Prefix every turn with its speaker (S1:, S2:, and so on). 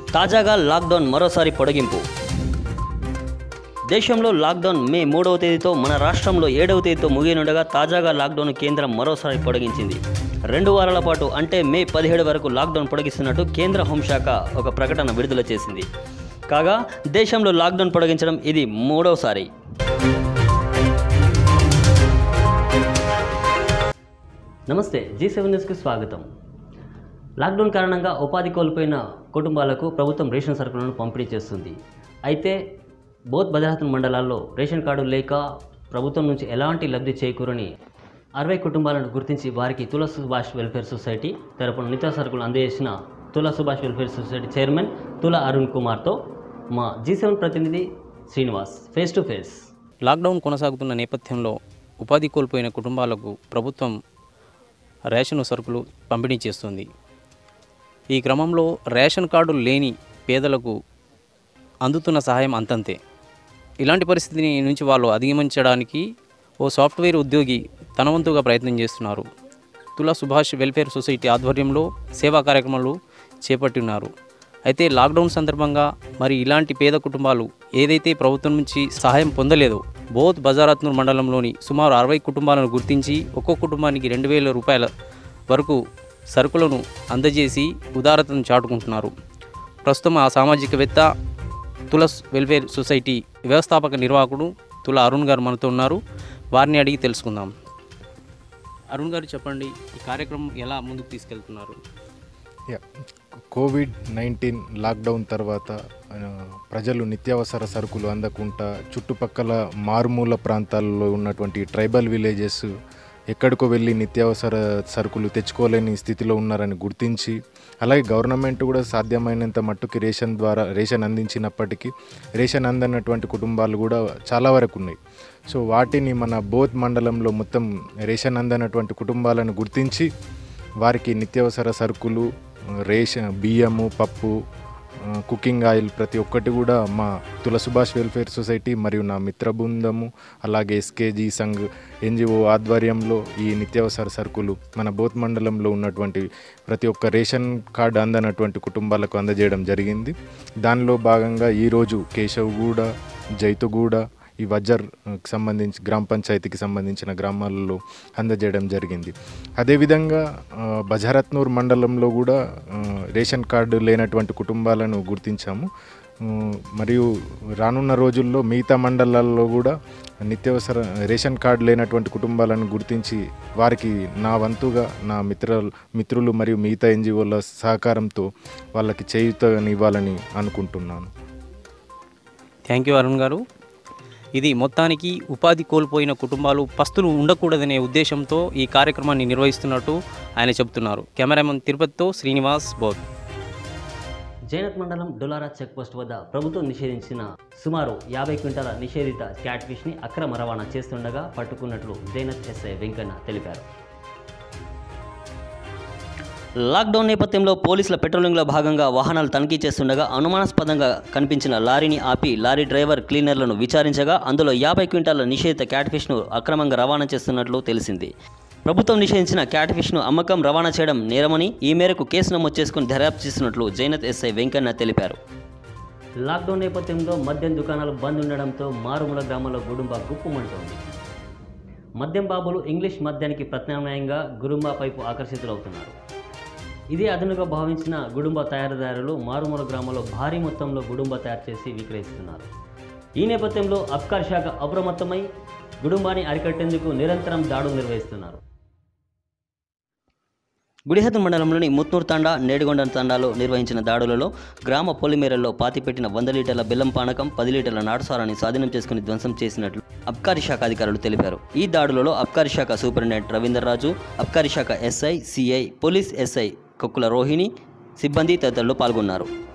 S1: తాజాగా లాక్డౌన్ మరోసారి పొడిగింపు దేశంలో లాక్డౌన్ మే మూడవ తేదీతో మన రాష్ట్రంలో ఏడవ తేదీతో ముగియనుండగా తాజాగా లాక్డౌన్ కేంద్రం మరోసారి పొడిగించింది రెండు వారాల పాటు అంటే మే పదిహేడు వరకు లాక్డౌన్ పొడిగిస్తున్నట్టు కేంద్ర హోంశాఖ ఒక ప్రకటన విడుదల చేసింది కాగా దేశంలో లాక్డౌన్ పొడిగించడం ఇది మూడవసారి నమస్తే జీ సెవెన్ న్యూస్కి స్వాగతం లాక్డౌన్ కారణంగా ఉపాధి కోల్పోయిన కుటుంబాలకు ప్రభుత్వం రేషన్ సరుకులను పంపిణీ చేస్తుంది అయితే బోత్ భద్రాద్రి మండలాల్లో రేషన్ కార్డు లేక ప్రభుత్వం నుంచి ఎలాంటి లబ్ధి చేకూరని అరవై కుటుంబాలను గుర్తించి వారికి తుల సుభాష్ వెల్ఫేర్ సొసైటీ తరపున నిత్య సరుకులు అందజేసిన తుల సుభాష్ వెల్ఫేర్ సొసైటీ చైర్మన్ తుల అరుణ్ కుమార్తో మా జీ సెవెన్ ప్రతినిధి Srinivas face to face
S2: lockdown కొనసాగుతున్న నేపథ్యంలో ఉపాధి కోల్పోయిన కుటుంబాలకు ప్రభుత్వం రేషన్ సరుకులు పంపిణీ చేస్తుంది ఈ క్రమంలో రేషన్ కార్డు లేని పేదలకు అందుతున్న సహాయం అంతంతే ఇలాంటి పరిస్థితిని నుంచి వాళ్ళు అధిగమించడానికి ఓ సాఫ్ట్వేర్ ఉద్యోగి తనవంతుగా ప్రయత్నం చేస్తున్నారు తులా సుభాష్ వెల్ఫేర్ సొసైటీ ఆధ్వర్యంలో సేవా కార్యక్రమాలు చేపట్టినారు అయితే లాక్డౌన్ సందర్భంగా మరి ఇలాంటి పేద కుటుంబాలు ఏదైతే ప్రభుత్వం నుంచి సహాయం పొందలేదో బోత్ బజారత్నూర్ మండలంలోని సుమారు అరవై కుటుంబాలను గుర్తించి ఒక్కొక్క కుటుంబానికి రెండు వేల రూపాయల వరకు సరుకులను అందజేసి ఉదారతను చాటుకుంటున్నారు ప్రస్తుతం ఆ సామాజికవేత్త తులస్ వెల్ఫేర్ సొసైటీ వ్యవస్థాపక నిర్వాహకుడు తుల అరుణ్ గారు మనతో ఉన్నారు వారిని అడిగి తెలుసుకుందాం అరుణ్ గారు చెప్పండి ఈ కార్యక్రమం ఎలా ముందుకు తీసుకెళ్తున్నారు
S3: యా కోవిడ్ నైన్టీన్ లాక్డౌన్ తర్వాత ఆ, ప్రజలు నిత్యావసర సరుకులు అందకుండా చుట్టుపక్కల మారుమూల ప్రాంతాల్లో ఉన్నటువంటి ట్రైబల్ విలేజెస్ ఎక్కడికో వెళ్ళి నిత్యావసర సరుకులు తెచ్చుకోలేని స్థితిలో ఉన్నారని గుర్తించి అలాగే గవర్నమెంట్ కూడా సాధ్యమైనంత మట్టుకి రేషన్ ద్వారా రేషన్ అందించినప్పటికీ రేషన్ అందనటువంటి కుటుంబాలు కూడా చాలా వరకు ఉన్నాయి సో వాటిని మన బోధ్ మండలంలో మొత్తం రేషన్ అందనటువంటి కుటుంబాలను గుర్తించి వారికి నిత్యావసర సరుకులు రేషన్ బియ్యము పప్పు ఆ, కుకింగ్ ఆయిల్ ప్రతి ఒక్కటి కూడా మా తుల సుభాష్ వెల్ఫేర్ సొసైటీ మరియు నా మిత్ర బృందము అలాగే ఎస్కేజీ సంఘ్ ఎన్జిఓ ఆధ్వర్యంలో ఈ నిత్యావసర సరుకులు మన బోత్ మండలంలో ఉన్నటువంటి ప్రతి ఒక్క రేషన్ కార్డు అందనటువంటి కుటుంబాలకు అందజేయడం జరిగింది దానిలో భాగంగా ఈరోజు కేశవ్గూడ జైతుగూడ ఈ వజ్జర్ ఆ, కి సంబంధించి గ్రామ పంచాయతీకి సంబంధించిన గ్రామాలలో అందజేయడం జరిగింది అదేవిధంగా ఆ, బజారత్నూర్ మండలంలో కూడా ఆ, రేషన్ కార్డు లేనటువంటి కుటుంబాలను గుర్తించాము ఆ, మరియు రానున్న రోజుల్లో మిగతా మండలాల్లో కూడా నిత్యావసర రేషన్ కార్డు లేనటువంటి కుటుంబాలను గుర్తించి వారికి నా వంతుగా నా మిత్ర మిత్రులు మరియు మిగతా ఎన్జిఓల సహకారంతో వాళ్ళకి చేయుతనివ్వాలని అనుకుంటున్నాను
S2: థ్యాంక్ యూ అరుణ్ గారు ఇది మొత్తానికి ఉపాధి కోల్పోయిన కుటుంబాలు పస్తులు ఉండకూడదనే ఉద్దేశంతో ఈ కార్యక్రమాన్ని నిర్వహిస్తున్నట్టు ఆయన చెబుతున్నారు కెమెరామెన్ తిరుపతితో శ్రీనివాస్ బోధ్
S1: జైనత్ మండలం డొలారా చెక్ పోస్ట్ వద్ద ప్రభుత్వం నిషేధించిన సుమారు యాభై క్వింటాల నిషేధిత క్యాట్ ఫిష్ని అక్రమ రవాణా చేస్తుండగా పట్టుకున్నట్లు జైనత్ ఎస్ఐ వెంకన్న తెలిపారు లాక్డౌన్ నేపథ్యంలో పోలీసుల పెట్రోలింగ్లో భాగంగా వాహనాలు తనిఖీ చేస్తుండగా అనుమానాస్పదంగా కనిపించిన లారీని ఆపి లారీ డ్రైవర్ క్లీనర్లను విచారించగా అందులో యాభై క్వింటాల నిషేధిత క్యాట్ ఫిష్ను అక్రమంగా రవాణా చేస్తున్నట్లు తెలిసింది ప్రభుత్వం నిషేధించిన క్యాట్ ఫిష్ను అమ్మకం రవాణా చేయడం నేరమని ఈ మేరకు కేసు నమోదు చేసుకుని దర్యాప్తు చేస్తున్నట్లు జైనత్ ఎస్ఐ వెంకన్న తెలిపారు లాక్డౌన్ నేపథ్యంలో మద్యం దుకాణాలు బంద్ ఉండడంతో మారుమూల గ్రామంలో గుడుంబ గుప్పుమంటోంది మద్యం బాబులు ఇంగ్లీష్ మద్యానికి ప్రత్యామ్నాయంగా గుడుంబా పైపు ఆకర్షితులవుతున్నారు ఇదే అదనుగా భావించిన గుడుంబ తయారీదారులు మారుమూల గ్రామంలో భారీ మొత్తంలో గుడుంబ తయారు చేసి విక్రయిస్తున్నారు ఈ నేపథ్యంలో అబ్కార్ శాఖ అప్రమత్తమై గుడుంబాన్ని అరికట్టేందుకు నిరంతరం దాడులు నిర్వహిస్తున్నారు గుడిహద్దు మండలంలోని ముత్నూరు తండా నేడిగొండ తండాలో నిర్వహించిన దాడులలో గ్రామ పొలిమేరల్లో పాతిపెట్టిన వంద లీటర్ల బెల్లం పానకం పది లీటర్ల నాటుసారాన్ని స్వాధీనం చేసుకుని ధ్వంసం చేసినట్లు అబ్కారీ శాఖ అధికారులు తెలిపారు ఈ దాడులలో అబ్కారీ శాఖ సూపరింటెండెంట్ రవీందర్ రాజు అబ్కారీ శాఖ SI CI police SI Kokkula Rohini సిబ్బంది తదితరులు పాల్గొన్నారు